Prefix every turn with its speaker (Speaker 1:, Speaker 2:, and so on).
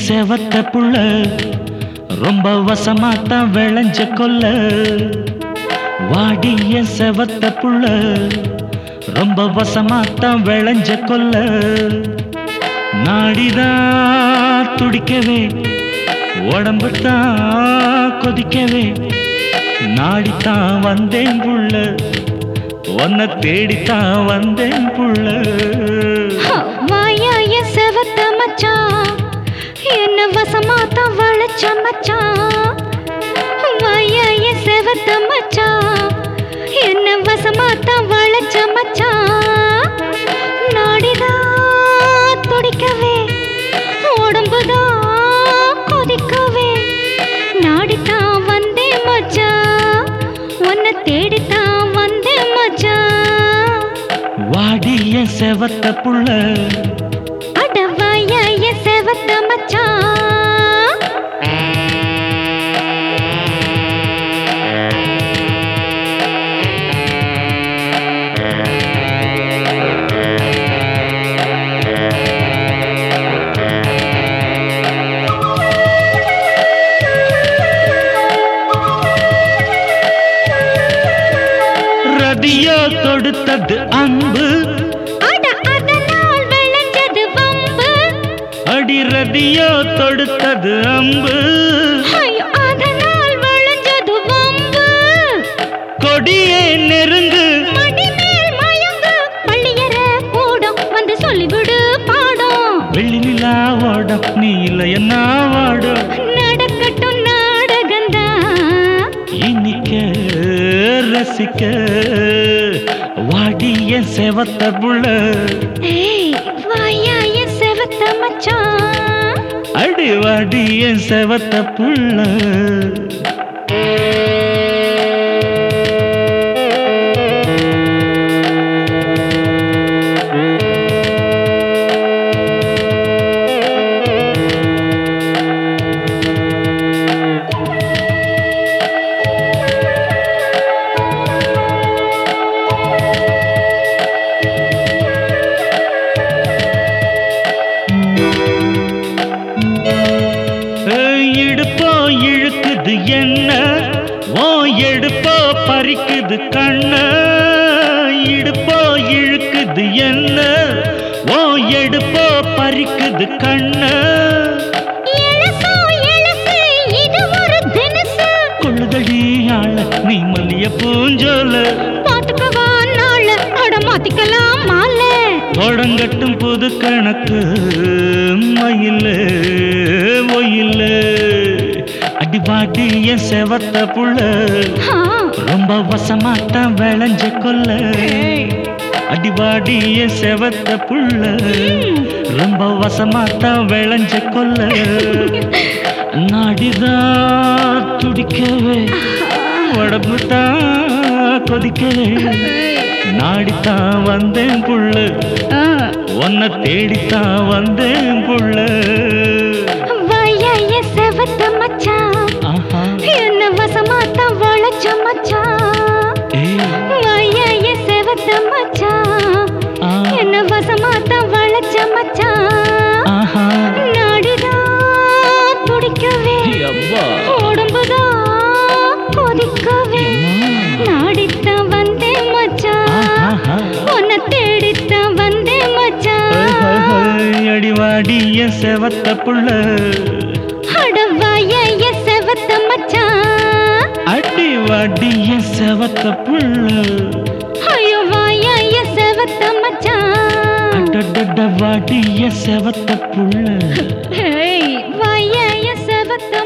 Speaker 1: செவத்த புள்ள ரொம்ப வசமாத்தான் விளைஞ்ச கொல்ல வாடிய செவத்த புள்ள ரொம்ப வசமாத்தான் விளைஞ்ச கொல்ல நாடிதான் துடிக்கவே உடம்பு தான் கொதிக்கவே நாடித்தான் வந்தேன் புள்ள உன்னை தேடித்தான் வந்தேன் புள்ள
Speaker 2: வாயாய செவத்த மச்சான் என்ன வசமாத்தான் வளைச்ச மச்சான் வாயாய செவத்த மச்சான் என்ன வசமாத்தான் வளைச்ச மச்சான் நாடிதான் துடிக்கவே உடம்புதான் கொதிக்கவே நாடித்தான் வந்தேன் மச்சான் உன்னை தேடித்தான் வந்தேன் மச்சான்
Speaker 1: வாடிய செவத்த புள்ள
Speaker 2: அடவாய செவத்த மச்சான்
Speaker 1: ரதியோ தொடுத்தது அன்பு
Speaker 2: அட அதனால் விளைஞ்சது வம்பு
Speaker 1: அடி ரதியோ தொடுத்தது அம்பு
Speaker 2: ஐயோ அதனால் விளைஞ்சது வம்பு
Speaker 1: கொடியே நெருங்கு
Speaker 2: மடி மேல் மயங்கு பள்ளியற கூடம் வந்து சொல்லிவிடு பாடம்
Speaker 1: வெள்ளி நிலா ஓடம் நீ இல்லை என்ன வாடும்
Speaker 2: நடக்கட்டும் நாடகந்தான்
Speaker 1: இனிக்க ரசிக்க வாடிய செவத்த புள்ள
Speaker 2: ஏய் வாயாய செவத்த மச்சான்
Speaker 1: அடி வாடிய செவத்த புள்ள ஏய், இடுப்போ இழுக்குது என்ன ஓ எடுப்போ பறிக்குது கண்ண இடுப்போ இழுக்குது என்ன ஓ எடுப்போ பறிக்குது கண்ண
Speaker 2: எலசோ எலசு இது ஒரு தினசு
Speaker 1: கொள்ளுதடி ஆள நீ மல்லிய பூஞ்சோல
Speaker 2: பாத்துக்கவா நாள அட மாத்திக்கலாம் மாலை
Speaker 1: தொடங்கட்டும் புது கணக்கு மயில ஒயில்ல அடிபாடிய செவத்த புள்ள
Speaker 2: ஆ,
Speaker 1: ரொம்ப வசமாத்தான் விளைஞ்ச கொல்ல அடிபாடிய செவத்த புள்ள ரொம்ப வசமாத்தான் விளைஞ்ச கொல்ல நாடிதான் துடிக்கவே உடம்பு தான் கொதிக்கவே நாடித்தான் வந்தேன் புள்ள
Speaker 2: ஆ.
Speaker 1: உன்னை தேடித்தான் வந்தேன் புள்ள
Speaker 2: வாயாய செவத்த மச்சான்
Speaker 1: ஆஹா
Speaker 2: என்ன வசமாத்தான் வளைச்ச மச்சான்
Speaker 1: ஏய்
Speaker 2: வாயாய செவத்த மச்சான்
Speaker 1: ஆ
Speaker 2: என்ன வசமாத்தான் வளைச்ச மச்சான்
Speaker 1: ஆஹா
Speaker 2: நாடிதான் துடிக்கவே
Speaker 1: அப்பா
Speaker 2: உடம்புதான் கொதிக்கவே நாடித்தான் வந்தேன் மச்சான்
Speaker 1: ஆஹா
Speaker 2: உன்னை தேடித்தான் வந்தேன் மச்சான்
Speaker 1: அடிவாடிய செவத்த புள்ள
Speaker 2: அடவாய செவத்த மச்சான்
Speaker 1: அடிவாடிய செவத்த புள்ள
Speaker 2: ஐயோ வாயாய செவத்த மச்சான்
Speaker 1: அடடட வாடிய செவத்த புள்ள
Speaker 2: ஹேய் வாயாய செவத்த